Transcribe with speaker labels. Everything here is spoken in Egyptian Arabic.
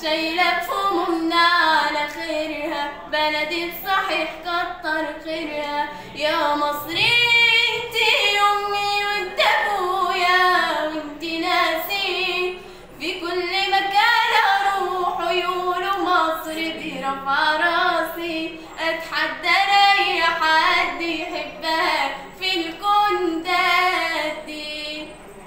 Speaker 1: شايلة بهمومنا على خيرها بلدي بصحيح كتر خيرها يا مصري انتي امي وانت ابويا وانتي ناسي في كل مكان اروح يقولوا مصر دي رفع راسي اتحدى اي حد يحب